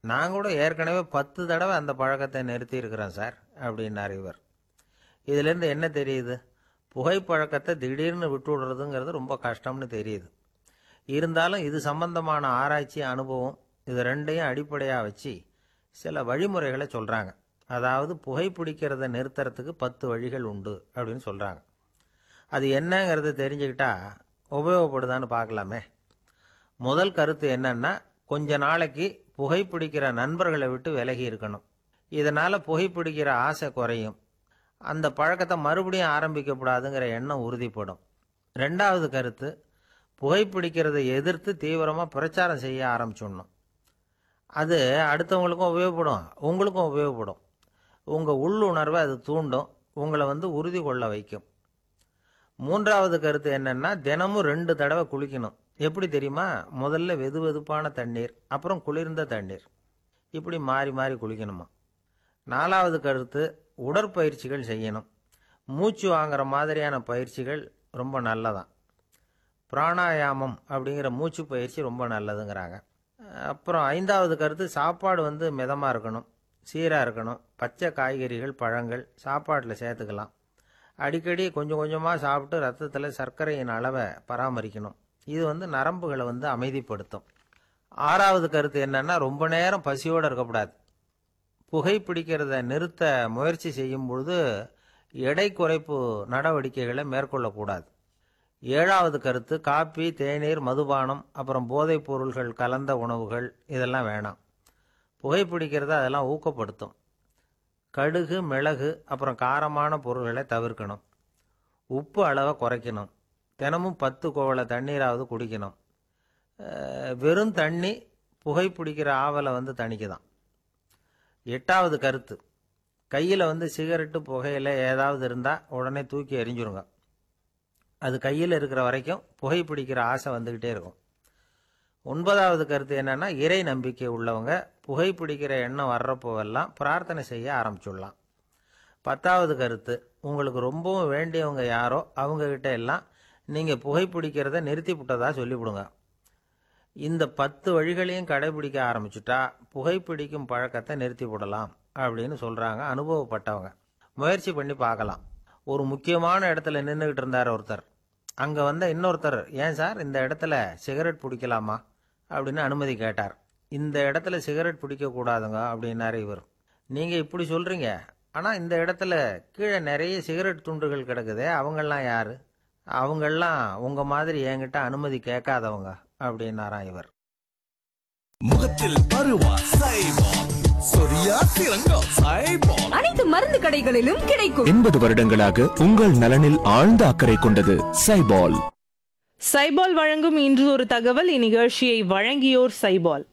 நான் கூட ஏற்கனவே பத்து தடவை அந்த பழக்கத்தை நிறுத்தி இருக்கிறேன் சார் அப்படின்னார் இவர் இதிலேருந்து என்ன தெரியுது புகைப்பழக்கத்தை திடீர்னு விட்டு விடுறதுங்கிறது ரொம்ப கஷ்டம்னு தெரியுது இருந்தாலும் இது சம்பந்தமான ஆராய்ச்சி அனுபவம் இது ரெண்டையும் அடிப்படையாக வச்சு சில வழிமுறைகளை சொல்கிறாங்க அதாவது புகைப்பிடிக்கிறத நிறுத்துறதுக்கு பத்து வழிகள் உண்டு அப்படின்னு சொல்கிறாங்க அது என்னங்கிறத தெரிஞ்சுக்கிட்டா உபயோகப்படுதான்னு பார்க்கலாமே முதல் கருத்து என்னன்னா கொஞ்ச நாளைக்கு புகைப்பிடிக்கிற நண்பர்களை விட்டு விலகி இருக்கணும் இதனால் புகைப்பிடிக்கிற ஆசை குறையும் அந்த பழக்கத்தை மறுபடியும் ஆரம்பிக்கக்கூடாதுங்கிற எண்ணம் உறுதிப்படும் ரெண்டாவது கருத்து புகைப்பிடிக்கிறதை எதிர்த்து தீவிரமாக பிரச்சாரம் செய்ய ஆரம்பிச்சிடணும் அது அடுத்தவங்களுக்கும் உபயோகப்படும் உங்களுக்கும் உபயோகப்படும் உங்கள் உள்ளுணர்வை அது தூண்டும் உங்களை வந்து உறுதி கொள்ள வைக்கும் மூன்றாவது கருத்து என்னன்னா தினமும் ரெண்டு தடவை குளிக்கணும் எப்படி தெரியுமா முதல்ல வெது வெதுப்பான தண்ணீர் அப்புறம் குளிர்ந்த தண்ணீர் இப்படி மாறி மாறி குளிக்கணுமா நாலாவது கருத்து உடற்பயிற்சிகள் செய்யணும் மூச்சு வாங்குற மாதிரியான பயிற்சிகள் ரொம்ப நல்லதான் பிராணாயாமம் அப்படிங்கிற மூச்சு பயிற்சி ரொம்ப நல்லதுங்கிறாங்க அப்புறம் ஐந்தாவது கருத்து சாப்பாடு வந்து மிதமாக இருக்கணும் சீராக இருக்கணும் பச்சை காய்கறிகள் பழங்கள் சாப்பாட்டில் சேர்த்துக்கலாம் அடிக்கடி கொஞ்சம் கொஞ்சமாக சாப்பிட்டு ரத்தத்தில் சர்க்கரையின் அளவை பராமரிக்கணும் இது வந்து நரம்புகளை வந்து அமைதிப்படுத்தும் ஆறாவது கருத்து என்னன்னா ரொம்ப நேரம் பசியோடு இருக்கக்கூடாது புகைப்பிடிக்கிறத நிறுத்த முயற்சி செய்யும் பொழுது எடை குறைப்பு நடவடிக்கைகளை மேற்கொள்ளக்கூடாது ஏழாவது கருத்து காப்பி தேநீர் மதுபானம் அப்புறம் போதைப் பொருள்கள் கலந்த உணவுகள் இதெல்லாம் வேணாம் புகைப்பிடிக்கிறத அதெல்லாம் ஊக்கப்படுத்தும் கடுகு மிளகு அப்புறம் காரமான பொருள்களை தவிர்க்கணும் உப்பு அளவை குறைக்கணும் தினமும் பத்து கோவலை தண்ணீராவது குடிக்கணும் அஹ், வெறும் தண்ணி புகைப்பிடிக்கிற ஆவலை வந்து தணிக்குதான் எட்டாவது கருத்து கையில் வந்து சிகரெட்டு புகையில ஏதாவது இருந்தால் உடனே தூக்கி எறிஞ்சிருங்க அது கையில் இருக்கிற வரைக்கும் புகைப்பிடிக்கிற ஆசை வந்துக்கிட்டே இருக்கும் ஒன்பதாவது கருத்து என்னன்னா இறை நம்பிக்கை உள்ளவங்க புகைப்பிடிக்கிற எண்ணம் வர்றப்போவெல்லாம் பிரார்த்தனை செய்ய ஆரம்பிச்சுடலாம் பத்தாவது கருத்து உங்களுக்கு ரொம்பவும் வேண்டியவங்க யாரோ அவங்க கிட்ட எல்லாம் நீங்கள் புகைப்பிடிக்கிறத நிறுத்தி விட்டதா சொல்லிவிடுங்க இந்த பத்து வழிகளையும் கடைபிடிக்க ஆரம்பிச்சுட்டா புகைப்பிடிக்கும் பழக்கத்தை நிறுத்தி விடலாம் அப்படின்னு சொல்கிறாங்க அனுபவப்பட்டவங்க முயற்சி பண்ணி பார்க்கலாம் ஒரு முக்கியமான இடத்துல நின்றுக்கிட்டு இருந்தார் ஒருத்தர் அங்கே வந்த இன்னொருத்தர் ஏன் சார் இந்த இடத்துல சிகரெட் பிடிக்கலாமா அப்படின்னு அனுமதி கேட்டார் இந்த இடத்துல சிகரெட் பிடிக்கக்கூடாதுங்க அப்படின்னாரு இவர் நீங்கள் இப்படி சொல்கிறீங்க ஆனால் இந்த இடத்துல கீழே நிறைய சிகரெட் துண்டுகள் கிடக்குதே அவங்கெல்லாம் யார் அவங்கெல்லாம் உங்கள் மாதிரி என்கிட்ட அனுமதி கேட்காதவங்க அப்படின்னாராம் இவர் முகத்தில் பருவா சைபால் சொரியா சிறங்கா சைபால் அனைத்து மருந்து கடைகளிலும் கிடைக்கும் எண்பது வருடங்களாக உங்கள் நலனில் ஆழ்ந்த அக்கறை கொண்டது சைபால் சைபால் வழங்கும் இன்று ஒரு தகவல் இந்நிகழ்ச்சியை வழங்கியோர் சைபால்